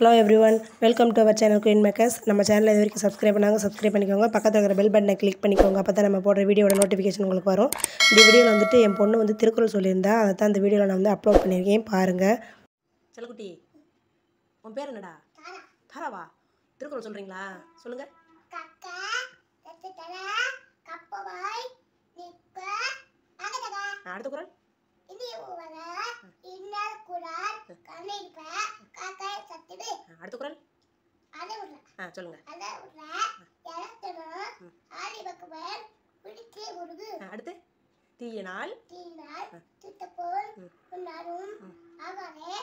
Hello everyone welcome to our channel queen makers நம்ம சேனலை இது வரைக்கும் சப்ஸ்கிரைப் பண்ணாங்க சப்ஸ்கிரைப் பண்ணிக்கோங்க பக்கத்தில் இருக்கிற பெல் பட்டனை கிளிக் பண்ணிக்கோங்க அப்போ தான் நம்ம போடுற வீடியோட நோட்டிஃபிகேஷன் உங்களுக்கு வரும் இந்த வீடியோவில் வந்துட்டு என் பொண்ணு வந்து திருக்குறள் சொல்லியிருந்தா அதை தான் இந்த வீடியோவில் நான் வந்து அப்லோட் பண்ணியிருக்கேன் பாருங்கள் செல்லக்குட்டி உன் பேர் என்னடா தாராவா திருக்குறள் சொல்கிறீங்களா சொல்லுங்கள் கக்க ரத்தத்தல கப்பவாய் நிற்க அகதக அடுத்த குரல் இனி உவர இன்னல் குரார் கண்ணிருப்ப காக்காய் சத்துடு அடுத்த குரல் அதை விடுற ஆ சொல்லுங்கள் அதை விடுற இலத்தனம் ஆதிபக்குவர் பிடித்து உருகு அடுத்து தீய நாள் தீனால் சுத்தப்போல் உன்னாரும் ஆகாதே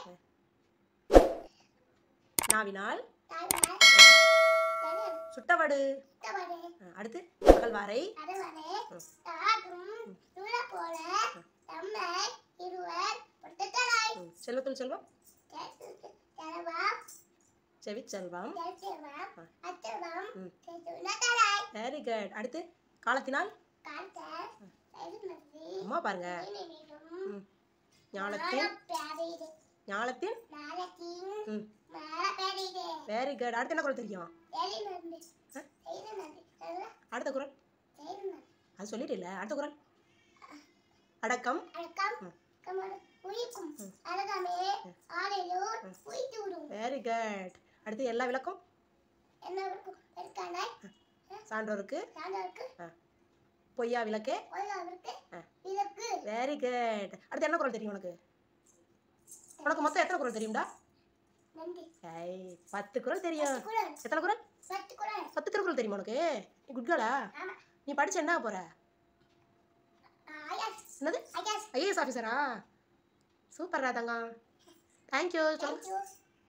நாவினால் தாய்வார் தனியர் சுட்டவடு சுத்தவரே ஆ, அடுத்து அகழ்வாரை அறவரே தாகும் சூழ போல தம்மை இருவர் பொட்டத்தலாய் ம், செல்வத்துள் செல்வம் தரவாம் செவி செல்வம் தரிசெல்வம் அச்செல்வம் ம். சுனத்தலாய் வெரி குட் அடுத்து காலத்தினால் காந்த சைதுமதி அம்மா பாருங்க ம். ஞாலத்தின் பேரீடு ஞாலத்தின் நாளத்தின் ம் மேல பேரீடு வெரி குட் அடுத்து என்ன குரல் தெரியும் எலி நந்து செய்து நந்து அடுத்த குரல் செய்து நந்து அது சொல்லிட்டு அடுத்த குரல் அடக்கம் அடக்கம் ம். கமல உயிர்க்கும் அழகாமே ஆலையிலூர் உயிர்த்து விடும் வெரி குட் அடுத்து எல்லா விளக்கம் என்ன இருக்கும் பெருக்கானாய் சான்றோருக்கு சான்றோருக்கு பொய்யா விளக்கே ஒழுகாவிற்கு ஆ. விளக்கு வெரி குட் அடுத்து என்ன குரல் தெரியும் உனக்கு உனக்கு மொத்தம் எத்தனை குரல் தெரியும்டா நன்றி ஐய் பத்து குரல் தெரியும் குரல் எத்தனை குரல் பத்து குரல் பத்து திருக்குறள் தெரியுமா உனக்கு நீ குட் கேர்ளா ஆமா நீ படிச்சு என்ன போற ஐயாஸ் என்னது ஐயாஸ் ஐஏஎஸ் ஆஃபீஸரா சூப்பர்ரா தங்கம் தேங்க்யூ சொல்லு தேங்க்யூ